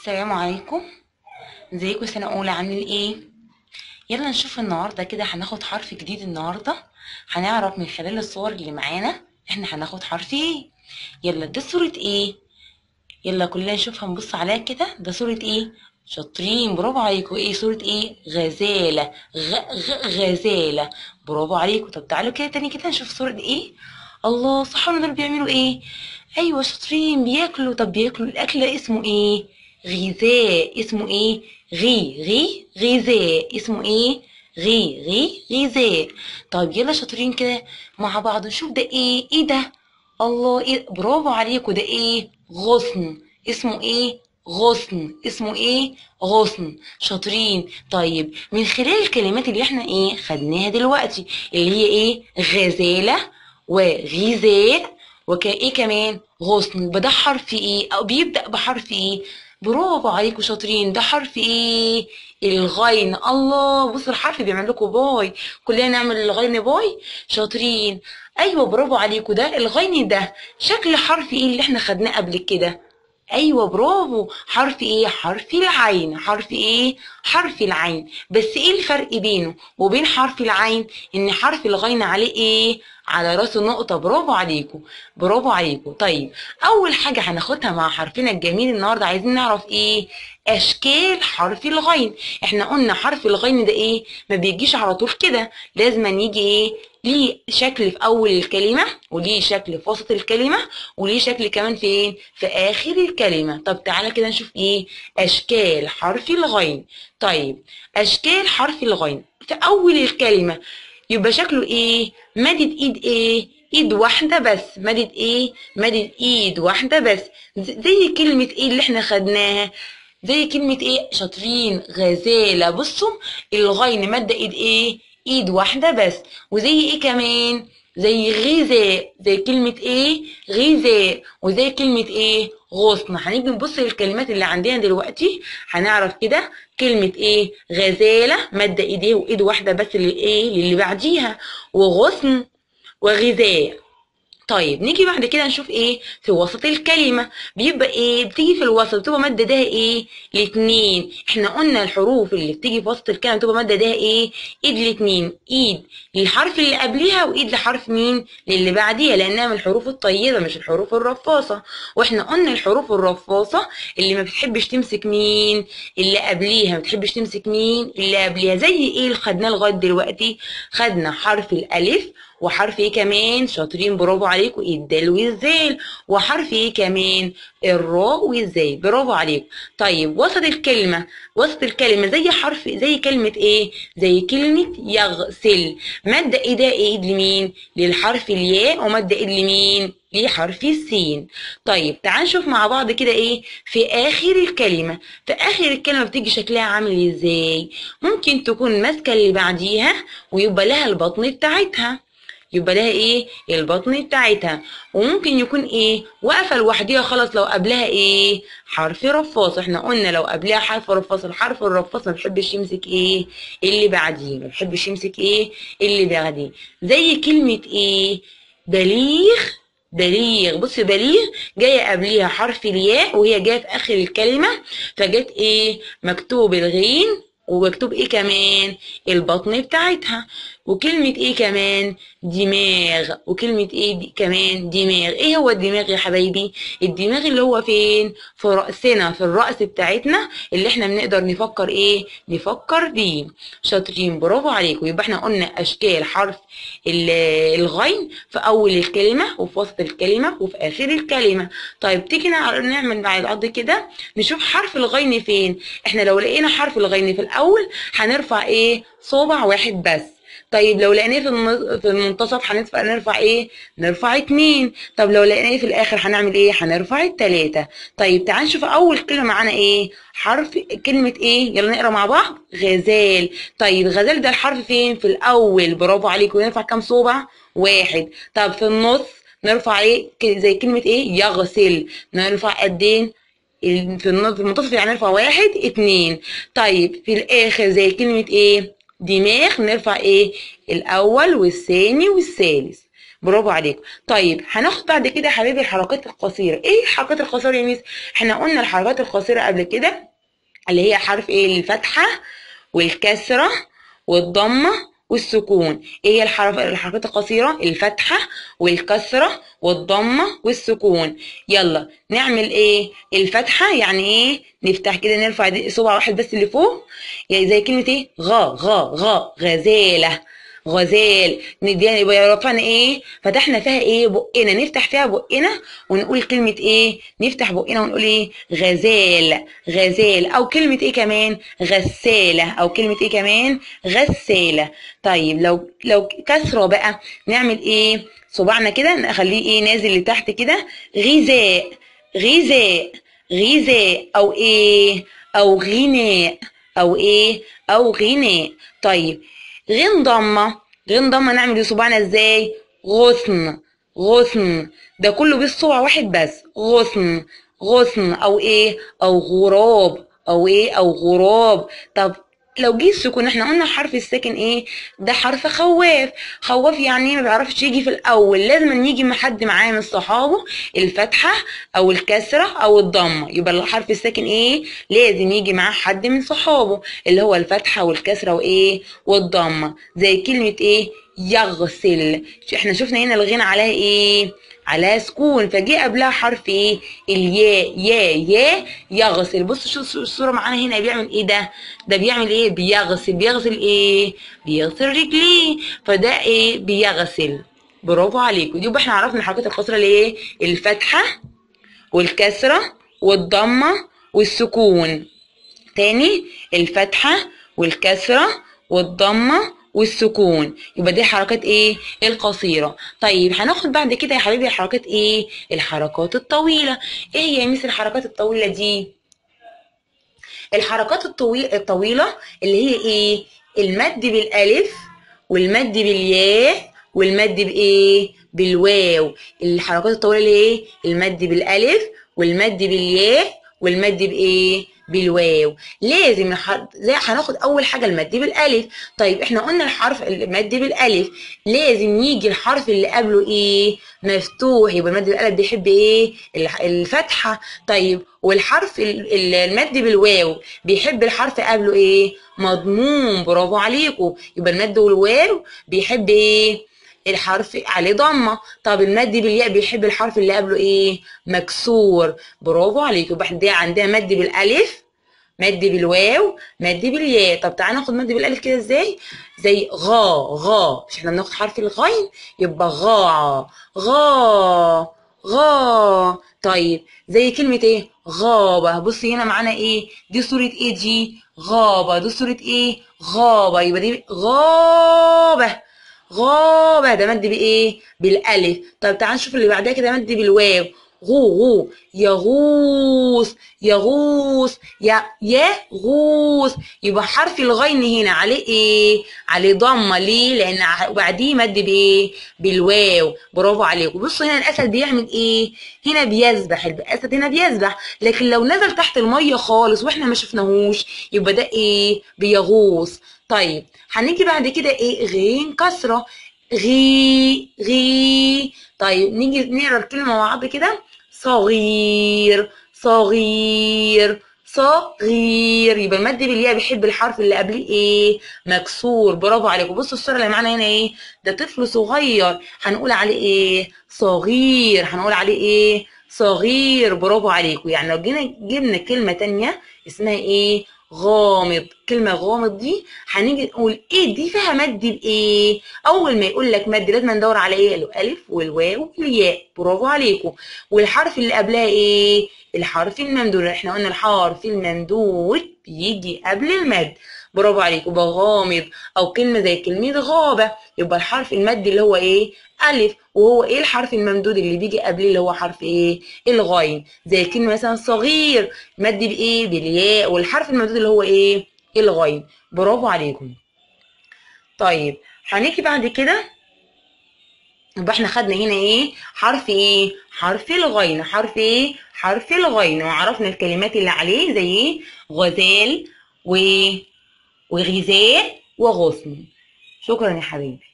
السلام عليكم ازيكم سنة أولى عاملين ايه؟ يلا نشوف النهاردة كده هناخد حرف جديد النهاردة هنعرف من خلال الصور اللي معانا احنا هناخد حرف ايه يلا ده صورة ايه؟ يلا كلنا نشوفها نبص عليها كده ده صورة ايه؟ شاطرين برافو عليكم ايه صورة ايه؟ غزالة غ... غ... غزالة برافو عليكم طب تعالوا كده تاني كده نشوف صورة ايه؟ الله صح دول بيعملوا ايه؟ ايوه شاطرين بياكلوا طب بياكلوا الاكل ده اسمه ايه؟ غذاء اسمه ايه؟ غي غي غذاء اسمه ايه؟ غي غي غذاء طيب يلا شاطرين كده مع بعض نشوف ده ايه؟ ايه ده؟ الله ايه برافو عليكم ده ايه؟ غصن اسمه ايه؟ غصن اسمه ايه؟ غصن شاطرين طيب من خلال الكلمات اللي احنا ايه خدناها دلوقتي اللي هي ايه؟ غزالة وغذاء وكايه كمان غصن يبقى ده حرف ايه او بيبدأ بحرف ايه برافو عليكم شاطرين ده حرف ايه الغين الله بصوا الحرف بيعمل لكم باي كلنا نعمل الغين باي شاطرين ايوه برافو عليكم ده الغين ده شكل حرف ايه اللي احنا خدناه قبل كده ايوه برافو حرف ايه حرف العين حرف ايه حرف العين بس ايه الفرق بينه وبين حرف العين ان حرف الغين عليه ايه على راسه نقطه برافو عليكم برافو عليكم طيب اول حاجه هناخدها مع حرفنا الجميل النهارده عايزين نعرف ايه اشكال حرف الغين احنا قلنا حرف الغين ده ايه ما بيجيش على طول كده لازم أن يجي ايه ليه شكل في اول الكلمه وليه شكل في وسط الكلمه وليه شكل كمان فين في اخر الكلمه طب تعالى كده نشوف ايه اشكال حرف الغين طيب اشكال حرف الغين في اول الكلمه يبقى شكله ايه مدد ايد ايه ايد واحدة بس مدد ايه مدد ايد واحدة بس زي كلمة ايه اللي احنا خدناها زي كلمة ايه شاطرين غزالة بصوا الغين مادة ايد ايه ايد واحدة بس وزي ايه كمان زي غذاء زي كلمة ايه غذاء وزي كلمة ايه غصن هنيجي نبص للكلمات اللي عندنا دلوقتي هنعرف كده كلمة ايه غزالة مادة ايديه وايد واحدة بس اللي ايه اللي بعديها وغصن وغذاء طيب نيجي بعد كده نشوف ايه في وسط الكلمة بيبقى ايه بتيجي في الوسط بتبقى مادة ده ايه الاتنين احنا قلنا الحروف اللي بتيجي في وسط الكلمة بتبقى مادة ده ايه ايد الاتنين ايد للحرف اللي قبليها وايد لحرف مين للي بعديها لانها من الحروف الطيبة مش الحروف الرفاصة واحنا قلنا الحروف الرفاصة اللي ما بتحبش تمسك مين اللي قبليها ما بتحبش تمسك مين اللي قبليها زي ايه اللي خدناه لغاية دلوقتي خدنا حرف الالف وحرف ايه كمان شاطرين برافو عليكم الدال والذال وحرف ايه كمان الراء والزاي برافو عليكم طيب وسط الكلمة وسط الكلمة زي حرف زي كلمة ايه زي كلمة يغسل مادة ايه ده ايد لمين للحرف الياء ومادة ايد لمين لحرف السين طيب تعال نشوف مع بعض كده ايه في اخر الكلمة في اخر الكلمة بتيجي شكلها عامل ازاي ممكن تكون ماسكة اللي بعديها ويبقى لها البطن بتاعتها يبقى لها ايه البطن بتاعتها وممكن يكون ايه واقفه لوحديها خلاص لو قبلها ايه حرف رفاص احنا قلنا لو قبلها حرف رفاص الحرف الرفاص ما بيحبش يمسك ايه اللي بعديه ما بيحبش يمسك ايه اللي بعديه زي كلمه ايه بليغ بليغ بص بليغ جايه قبليها حرف الياء وهي جايه في اخر الكلمه فجت ايه مكتوب الغين ومكتوب ايه كمان البطن بتاعتها وكلمة ايه كمان دماغ وكلمة ايه دي كمان دماغ ايه هو الدماغ يا حبايبي الدماغ اللي هو فين في رأسنا في الرأس بتاعتنا اللي احنا بنقدر نفكر ايه نفكر بيه شاطرين برافو عليكم يبقى احنا قلنا اشكال حرف الغين في اول الكلمة وفي وسط الكلمة وفي اخر الكلمة طيب تيجي نعمل مع بعض كده نشوف حرف الغين فين احنا لو لقينا حرف الغين في الاول هنرفع ايه صوبع واحد بس طيب لو لقيناه في في المنتصف هنرفع نرفع ايه نرفع اتنين طب لو لقيناه في الاخر هنعمل ايه هنرفع التلاتة طيب تعال نشوف اول كلمة معانا ايه حرف كلمة ايه يلا نقرا مع بعض غزال طيب غزال ده الحرف فين في الاول برافو عليكم نرفع كام صوبع واحد طب في النص نرفع ايه زي كلمة ايه يغسل نرفع قدين في المنتصف يعني نرفع واحد اتنين طيب في الاخر زي كلمة ايه دماغ نرفع ايه الاول والثاني والثالث برافو عليكم طيب هناخد بعد كده يا حبايبي الحركات القصيره ايه الحركات القصيره يا ميس احنا قلنا الحركات القصيره قبل كده اللي هي حرف ايه الفتحه والكسره والضمه والسكون ايه هي الحرف الحركات القصيره الفتحه والكسره والضمه والسكون يلا نعمل ايه الفتحه يعني ايه نفتح كده نرفع دي- صبع واحد بس اللي فوق يعني زي كلمه ايه غا غا غا غزاله غزال نديها يبقى رفعنا ايه فتحنا فيها ايه بقنا نفتح فيها بقنا ونقول كلمة ايه نفتح بقنا ونقول ايه غزال غزال او كلمة ايه كمان غسالة او كلمة ايه كمان غسالة طيب لو لو كسرة بقى نعمل ايه صباعنا كده نخليه ايه نازل لتحت كده غذاء غذاء غذاء او ايه او غناء او ايه او غناء طيب غين ضمه غين ضمه نعمل صباعنا ازاي غصن غصن ده كله بالصبع واحد بس غصن غصن او ايه او غراب او ايه او غراب طب لو جه السكون احنا قلنا حرف الساكن ايه ده حرف خواف خواف يعني ما بيعرفش يجي في الاول لازم أن يجي مع حد معاه من صحابه الفتحه او الكسره او الضمه يبقى الحرف الساكن ايه لازم يجي معاه حد من صحابه اللي هو الفتحه والكسره وايه والضمه زي كلمه ايه يغسل احنا شفنا هنا الغنى عليها ايه عليها سكون فجه قبلها حرف ايه الياء يا يا يغسل بص شو الصوره معانا هنا بيعمل ايه ده ده بيعمل ايه بيغسل بيغسل ايه بيغسل رجليه فده ايه بيغسل برافو عليكم يبقى احنا عرفنا الحركات القصيره اللي ايه الفتحه والكسره والضمه والسكون تاني الفتحه والكسره والضمه والسكون يبقى دي حركات ايه القصيره طيب هناخد بعد كده يا حبيبي الحركات ايه الحركات الطويله ايه هي مثل الحركات الطويله دي الحركات الطويله الطويله اللي هي ايه المد بالالف والمد بالياء والمد بايه بالواو الحركات الطويله اللي ايه المد بالالف والمد بالياء والمد بايه بالواو لازم الحرف زي هناخد اول حاجه المد بالالف طيب احنا قلنا الحرف المد بالالف لازم يجي الحرف اللي قبله ايه مفتوح يبقى المد بالالف بيحب ايه الح- الفتحه طيب والحرف ال- ال- المد بالواو بيحب الحرف قبله ايه مضموم برافو عليكم يبقى المد والواو بيحب ايه الحرف عليه ضمه طب المد بالياء بيحب الحرف اللي قبله ايه مكسور برافو عليكم يبقى احنا دي عندنا مد بالالف مد بالواو مد بالياء طب تعالى ناخد مد بالالف كده ازاي زي غا غا مش احنا بناخد حرف الغين يبقى غا غا غا طيب زي كلمة ايه غابة بصي هنا معانا ايه دي صورة ايه دي غابة دي صورة ايه غابة يبقى دي غابة غابة ده مد بإيه؟ بالألف طب تعال نشوف اللي بعدها كده مد بالواو غو غو يغوص يغوص يا يغوص يبقى حرف الغين هنا عليه ايه عليه ضمه ليه لان ع- بعديه مد بايه بالواو برافو عليكم بصوا هنا الاسد بيعمل ايه هنا بيسبح الاسد هنا بيسبح لكن لو نزل تحت الميه خالص واحنا ما شفناهوش يبقى ده ايه بيغوص طيب هنيجي بعد كده ايه غين كسره غي غي طيب نيجي نقرا الكلمه مع بعض كده صغير صغير صغير يبقى المد بالياء بيحب الحرف اللي قبليه ايه مكسور برافو عليكم بصوا الصوره اللي معانا هنا ايه ده طفل صغير هنقول عليه ايه صغير هنقول عليه ايه صغير برافو عليكم يعني لو جينا جبنا كلمه تانية اسمها ايه غامض كلمة غامض دي هنيجي نقول ايه دي فيها مد بايه اول ما يقول لك مد لازم ندور على ايه الالف والواو والياء برافو عليكم والحرف اللي قبلها ايه الحرف الممدود احنا قلنا الحرف الممدود بيجي قبل المد برافو عليكم يبقى غامض او كلمه زي كلمه غابه يبقى الحرف المد اللي هو ايه الف وهو ايه الحرف الممدود اللي بيجي قبليه اللي هو حرف ايه الغين زي كلمه مثلا صغير مد بايه بالياء والحرف الممدود اللي هو ايه الغين برافو عليكم طيب هنيجي بعد كده يبقى احنا خدنا هنا ايه حرف ايه حرف الغين حرف ايه حرف الغين وعرفنا الكلمات اللي عليه زي ايه غزال و وغذاء وغصن شكرا يا حبيبي